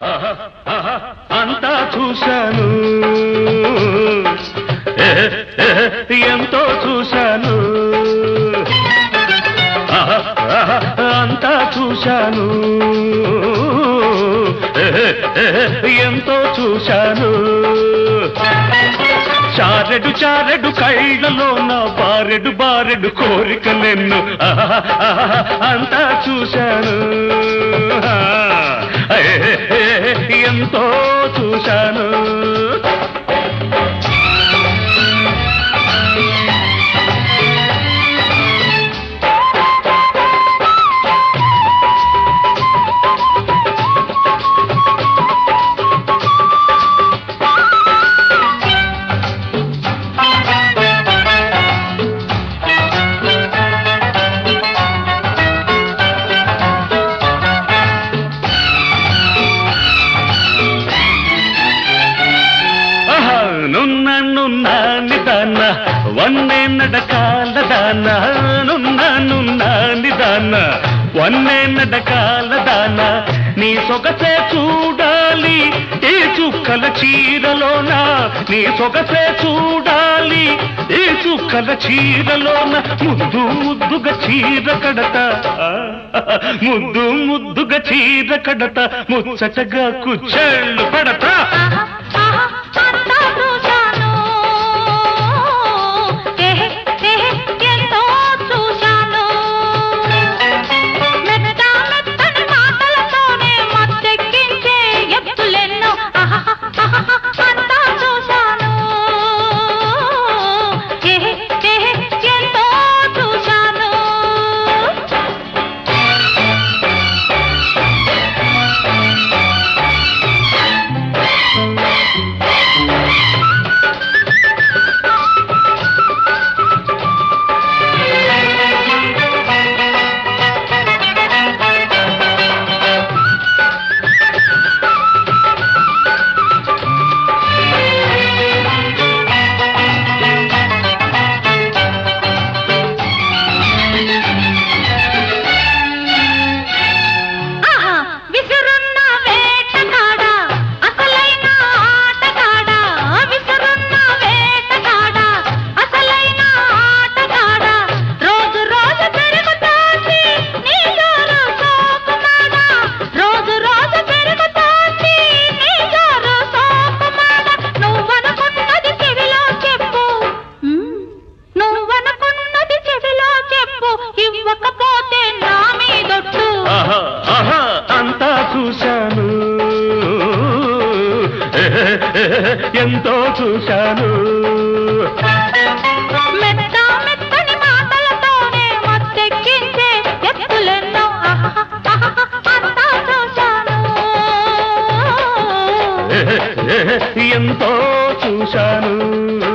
ఆహా, ఆహా, అంతా చూశాను ఏ, ఏ, ఎంతో చూశాను ఆహా, ఆహా, అంతా చూశాను ఏ, ఏ, ఎంతో చూశాను చారెడు చారెడు కళ్ళలో నా బారెడు బారెడు కోరికలెన్ను ఆహా, ఆహా, అంతా చూశాను ఆ, ఏ, ఏ, ఎంతో చూశాను ఆహా, నున్న నున్న నిదాన వన్నే నడకాల దాన నున్న నున్న నిదాన వన్నే నడకాల దాన నీ సొగసే చూడాలి ఈ చుక్కల చీరలోన నీ సొగసే చూడాలి ఈ చుక్కల చీరలోన ముద్దు ముద్దుగా చీర కడత ఆ, ముద్దు ముద్దుగా చీర కడత ముచ్చటగా కుచ్చెళ్ళు పడతా ఆహా, ఆహా, అంతా చూశాను. ఏహే, ఏహే, ఎంతో చూశాను. మెత్త మెత్తని మాటలతోనే మత్తెక్కించే ఎత్తులెన్నో. ఆహా, ఆహా, అంతా చూశాను. ఏహే, ఏహే, ఎంతో చూశాను. ఆహా విసురున్న వేటగాడ అసలైన ఆటగాడ విసురున్న వేటగాడ అసలైన ఆటగాడ రోజు రోజు పెరుగుతోంది నీ జోరు సోకుమాడ రోజు రోజు పెరుగుతోంది నీ జోరు సోకుమాడ నువ్వనుకున్నది చెవిలో చెప్పు ఉమ్, నువ్వనుకున్నది చెవిలో చెప్పు ఇవ్వకపోతే నా మీదొట్టు ఆహా, ఆహా, అంతా చూశాను ఎంతో చూశాను మెత్త మెత్తని మాటలతోనే మత్తెక్కించే ఎత్తులెన్నో ఆహా, ఆహా, అంతా చూశాను ఎంతో చూశాను